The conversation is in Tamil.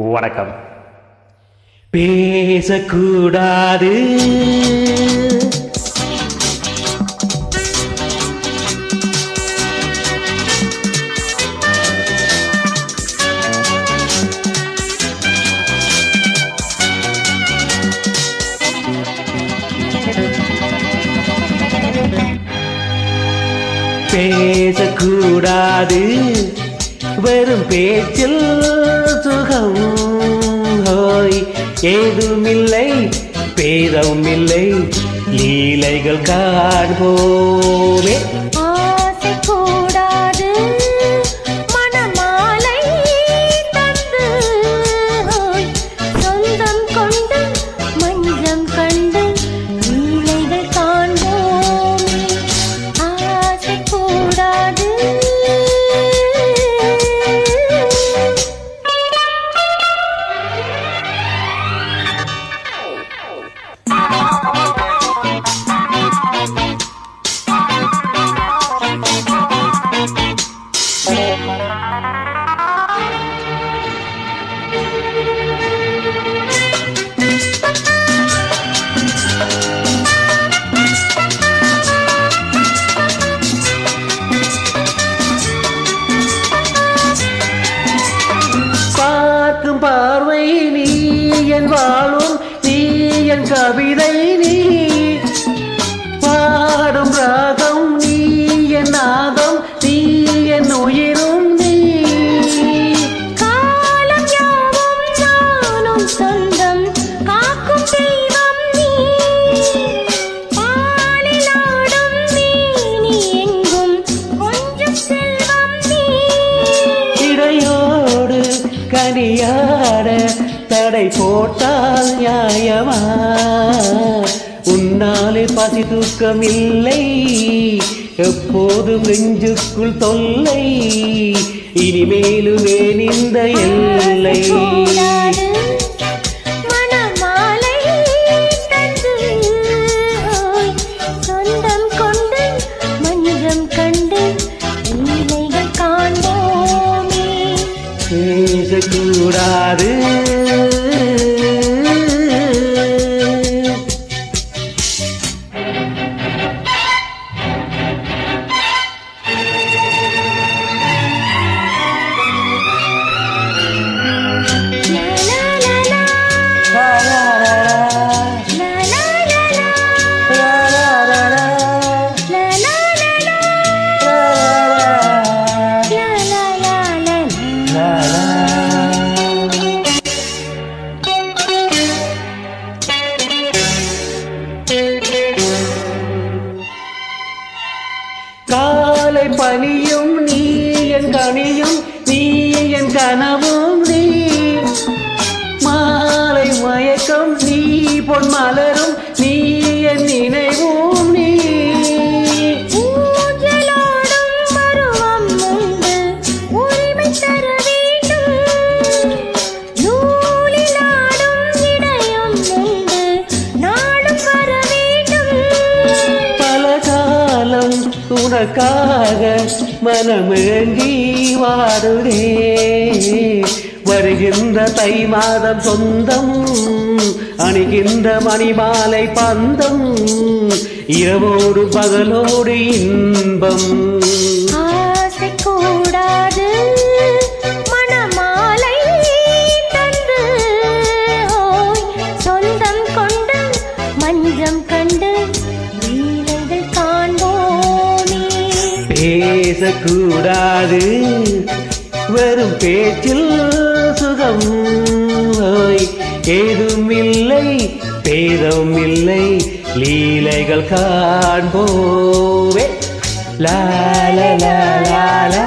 வணக்கம் பேசக்கூடாது பேசக்கூடாது வெறும் பேச்சில் சுகம் ஹோய் ஏதுமில்லை பேதமில்லை லீலைகள் காண்போமே ஆசை கூடாது மணமாலை தந்து ஹோய், சொந்தம் கொண்டு மஞ்சம் கண்டு லீலைகள் காண்போமே ஆசை கூடாது பார்க்கும் பார்வை நீ என் வாழும் நீ என் கவிதை நீ பாடும் ராகம் நீ என் நாதம் நீ என் உயிரும் நீ காலம் யாவும் நானும் சொந்தம் காக்கும் தெய்வம் நீ பாலில் ஆடும் நீ நீ எங்கும் கொஞ்சம் செல்வம் நீ இடையோடு கனியாட தடை போட்டால் நியாயமா உன்னாலே பசி தூக்கம் இல்லை எப்போதும் நெஞ்சுக்குள் தொல்லை இனிமேலும் ஏன் இந்த எல்லை கூடாது மணமாலை தந்து ஹோய், சொந்தம் கொண்டு மஞ்சம் கண்டு லீலைகள் காண்போமே பேசக்கூடாது லா லா லா லா லா, லா, லா, லா. லா லா லா லா லா, லா, லா, லா. லா லா லா லா லா, லா, லா. லா லா லா லா லா, லா. காலை பனியும் நீ என் கனியும் நீ என் கனவும் நீ மாலை மயக்கம் நீ பொன் மலரும் நீ என் நினைவும் நீ ஊஞ்சலாடும் பருவம் உண்டு உரிமை தர வேண்டும் நூலிலாடும் இடையும் உண்டு நாளும் வர வேண்டும் பல காலம் உனக்காக மனமேங்கி வாடுதே வருகின்ற தை மாதம் சொந்தம் அணிகின்ற மணிமாலை பந்தம் இரவோடு பகலோடு இன்பம் ஆசை கூடாது மணமாலை தந்து ஹோய், சொந்தம் கொண்டு மஞ்சம் கண்டு லீலைகள் காண்போமே பேசக்கூடாது வெறும் பேச்சில் சுகம் ஓய், ஏதுமில்லை பேதம் இல்லை லீலைகள் காண்போவே லா லா லா லா லா